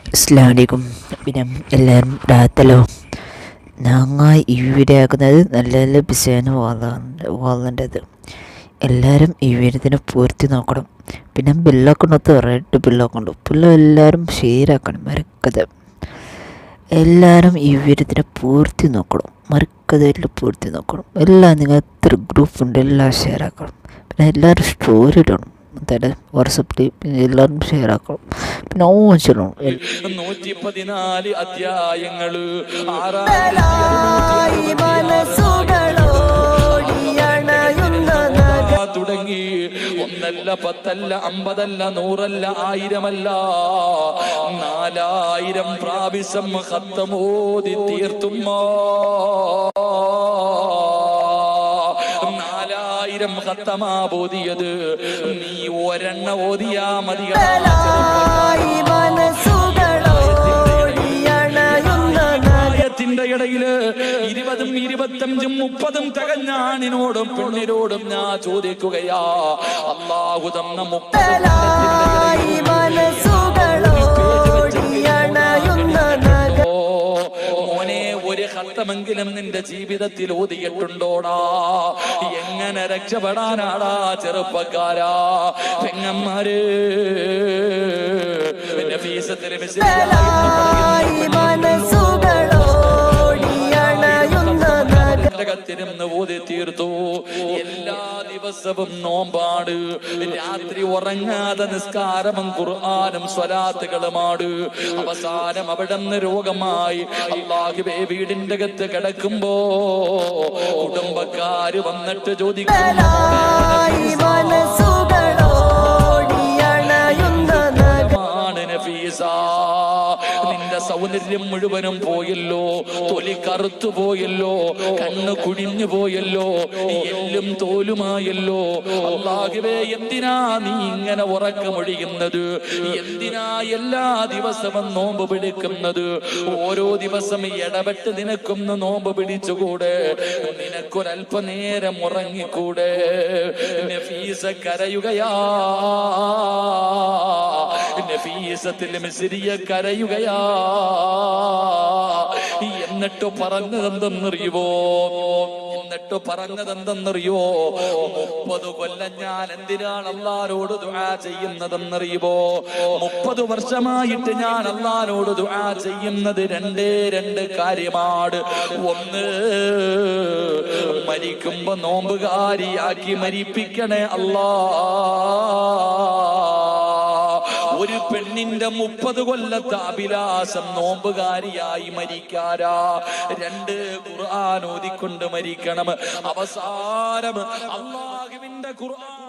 അസ്ലാമലൈക്കും പിന്നെ എല്ലാവരും രാത്തലോ ഞങ്ങൾ ഈ വീഡിയോ ആക്കുന്നത് നല്ല നല്ല ബിസിയാണ് വാളേണ്ടത് എല്ലാവരും ഈ വീഡിയോത്തിനെ പൂർത്തി നോക്കണം പിന്നെ ബില്ലൊക്കെ ഉണ്ടോ റെഡ് ബില്ലൊക്കെ ഉണ്ട് ബില്ല് എല്ലാവരും ഷെയറാക്കണം മറക്കത് എല്ലാവരും ഈ വീഡിയോത്തിനെ പൂർത്തി നോക്കണം മറക്കതയിൽ പൂർത്തി നോക്കണം എല്ലാം നിങ്ങൾ എത്ര ഗ്രൂപ്പ് ഉണ്ട് എല്ലാം ഷെയർ ആക്കണം പിന്നെ എല്ലാവരും സ്റ്റോറി ഇടണം അതായത് വാട്സപ്പിൽ പിന്നെ എല്ലാവരും ഷെയർ ആക്കണം പിന്നെ ഓൺ ചെയ്യണം നൂറ്റി പതിനാല് അധ്യായങ്ങള് ായി മനസ്സുകളോടിയണയുന്ന നഗ തുടങ്ങി ഒന്നല്ല പത്തല്ല അമ്പതല്ല നൂറല്ല ആയിരമല്ല നാലായിരം പ്രാവശ്യം ഹത്തമോതി തീർത്തുമ്മ നാലായിരം ഹത്തമാ ബോധിയത് നീ ഒരെണ്ണ ഓതിയാ മതികളാ ായി മനസ്സുകളോടിയണയുന്ന നഗ പ്രായത്തിന്റെ ഇടയില് ഇരുപതും ഇരുപത്തഞ്ചും മുപ്പതും തികഞ്ഞാണിനോടും പെണ്ണിനോടും ഞാൻ ചോദിക്കുകയാ അള്ളാഹു തന്ന മുപ്പത് ായി മനസ്സുകളോടിയണയുന്ന നഗ ഓ മോനെ ഒരു ഹത്തമെങ്കിലും നിന്റെ ജീവിതത്തിൽ ഓതിയിട്ടുണ്ടോടാ എങ്ങനെ രക്ഷപ്പെടാനാടാ ചെറുപ്പക്കാരാ പെങ്ങന്മാര് നഫീസത്തിൽ ായി മനസ്സുകളോടിയണയുന്ന നഗ നരകത്തിരുന്ന് ഊതി തീർത്തു എല്ലാ ദിവസവും നോമ്പാട് രാത്രി ഉറങ്ങാതെ നിസ്കാരവും ഖുർആാനും സ്വലാത്തുകളുമാണ് അവസാനം അവിടെ നിന്ന് രോഗമായി അള്ളാഹുബേ വീടിന്റെ അകത്ത് കിടക്കുമ്പോ കുടുംബക്കാര് വന്നിട്ട് ചോദിക്കും ായി മനസ്സുകളോടിയണയുന്ന നഗ ആണ് നഫീസ നിന്റെ സൗന്ദര്യം മുഴുവനും പോയല്ലോ തൊലി കറുത്തു പോയല്ലോ കണ്ണ് കുടിഞ്ഞു പോയല്ലോ എല്ലും തോലുമായല്ലോ അള്ളാഹുവേ എന്തിനാ നീ ഇങ്ങനെ ഉറക്കമൊഴിയുന്നത് എന്തിനാ എല്ലാ ദിവസവും നോമ്പ് പിടിക്കുന്നത് ഓരോ ദിവസം ഇടപെട്ട് നിനക്കൊന്ന് നോമ്പ് പിടിച്ചുകൂടെ നിനക്കൊരല്പനേരം ഉറങ്ങിക്കൂടെ നഫീസ കരയുകയാ നഫീസത്തിൽ മിസിരിയ കരയുകയാ എന്നിട്ട് പറഞ്ഞതെന്തെന്നറിയുവോ എന്നിട്ട് പറഞ്ഞതെന്തെന്നറിയോ മുപ്പത് കൊല്ലം ഞാൻ എന്തിനാണ് അള്ളാരോട് ദുആ ചെയ്യുന്നതെന്നറിയുമോ മുപ്പത് വർഷമായിട്ട് ഞാൻ അള്ളാരോട് ദുആ ചെയ്യുന്നത് രണ്ടേ രണ്ട് കാര്യമാണ് ഒന്ന് മരിക്കുമ്പോ നോമ്പുകാരിയാക്കി മരിപ്പിക്കണേ അല്ലാ ഒരു പെണ്ണിന്റെ മുപ്പത് കൊല്ലത്തെ അഭിലാഷം നോമ്പുകാരിയായി മരിക്കാരാ രണ്ട് ഖുർആൻ ഓതിക്കൊണ്ട് മരിക്കണം അവസാനം അള്ളാഹുവിന്റെ ഖുർആൻ